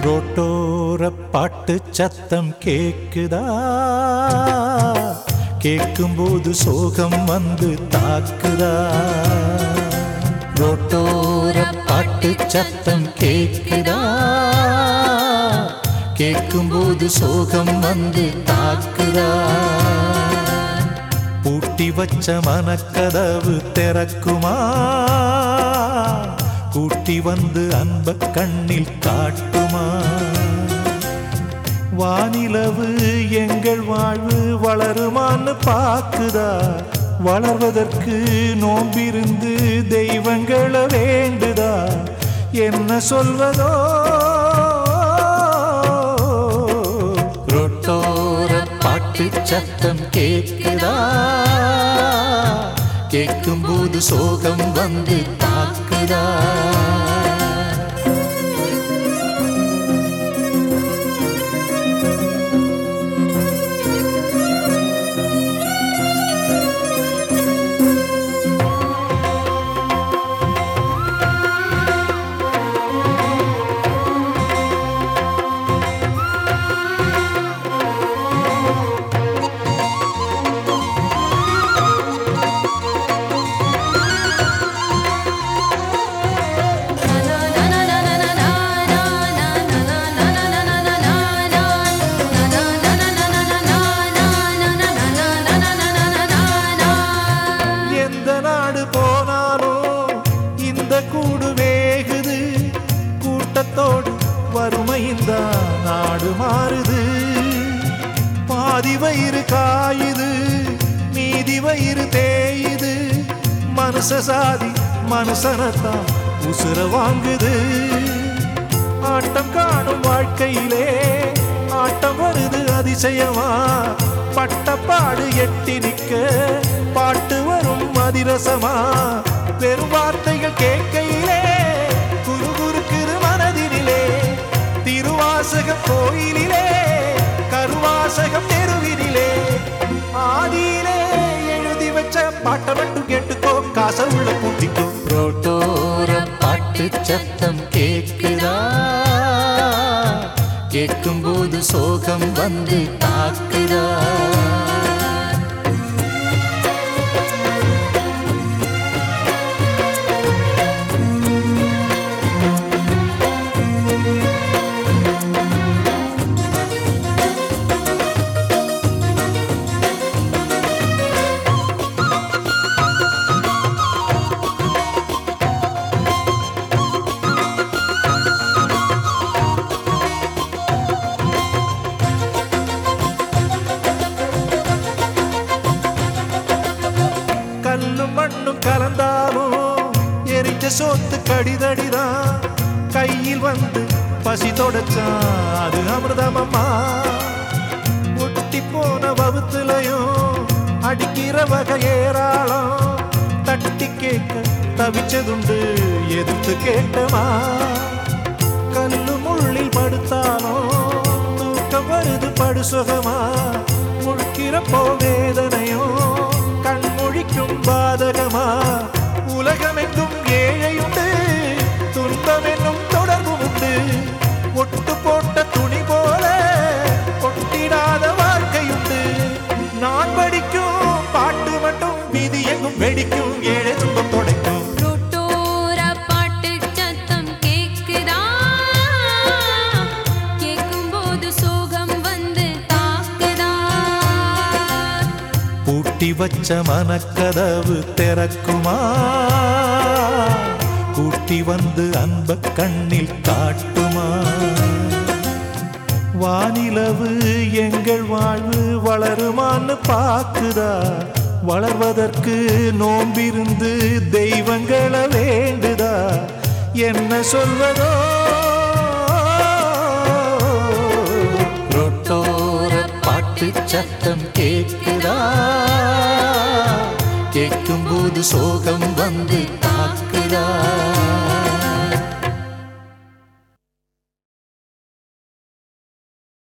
ரோட்டோர பாட்டு சத்தம் கேக்குதா கேட்கும்போது சோகம் வந்து தாக்குதா ரோட்டோர பாட்டு சத்தம் கேக்குதா கேட்கும்போது சோகம் வந்து தாக்குதா பூட்டி வச்ச மனக்கதவு திறக்குமா கூட்டி வந்து அன்ப கண்ணில் காட்டுமா வானிலவு எங்கள் வாழ்வு வளருமான்னு பாக்குதா வளர்வதற்கு நோம்பிருந்து தெய்வங்களை வேண்டுதா என்ன சொல்வதோ ரொட்டோர பாட்டு சத்தம் கேட்குதா கேட்கும்போது சோகம் வந்து தாக்குதா எந்த நாடு போனாலும் இந்த கூடு வேகுது கூட்டத்தோடு வறுமையின் தான் நாடு மாறுது பாதி வயிறு காயுது மீதி வயிறு தேயுது மனுஷ சாதி மனுஷனத்தான் உசுர வாங்குது ஆட்டம் காணும் வாழ்க்கையிலே ஆட்டம் வருது அதிசயமா பட்டப்பாடு எட்டி நிக்க பாட்டு வரும் அதிரசமா பெரும் வார்த்தைகள் கேட்கையிலே குரு குறுக்குது மனதினிலே திருவாசகம் கோயிலிலே கருவாசகம் தெருவினிலே ஆதியிலே எழுதி வச்ச பாட்டை மட்டும் கேட்டுக்கோ காசை உள்ள பூட்டிக்கோ ரோட்டோர பாட்டு சத்தம் கேட்குதா கேட்கும்போது சோகம் வந்து தாக்குதா கல்லும் மண்ணும் கலந்தாலும் எரிச்ச சோத்து கடிதடிதான் கையில் வந்து பசி தொடச்சான் அது அமிர்தமம்மா ஒட்டி போன வகுத்துலையும் அடிக்கிற வகை ஏராளம் தட்டி கேட்க தவிச்சதுண்டு எதிர்த்து கேட்டமா கல்லு முள்ளில் படுத்தாலும் தூக்கம் வருது படு சுகமா முழுக்கிறப்போ வேதனையும் கண் முழிக்கும் பாதகமா உலகமெங்கும் ஏழையுண்டு துன்பம் என்னும் தொடர்பு உண்டு ஒட்டு போட்ட துணி போல ஒட்டிடாத வாழ்க்கையுண்டு நான் படிக்கும் பாட்டு மட்டும் விதி எங்கும் வெடிக்கும் ஏழை துன்பம் தொடைக்கும் ரோட்டோர பாட்டு சத்தம் கேக்குதா கேட்கும்போது சோகம் வந்து தாக்குதா பூட்டி வச்ச மனக்கதவு திறக்குமா கூட்டி வந்து அன்ப கண்ணில் காட்டுமா வானிலவு எங்கள் வாழ்வு வளருமான்னு பாக்குதா வளர்வதற்கு நோம்பிருந்து தெய்வங்களை வேண்டுதா என்ன சொல்வதோ ரொட்டோர பாட்டு சத்தம் கேட்குதா கேட்கும்போது சோகம் வந்து தாக்குதா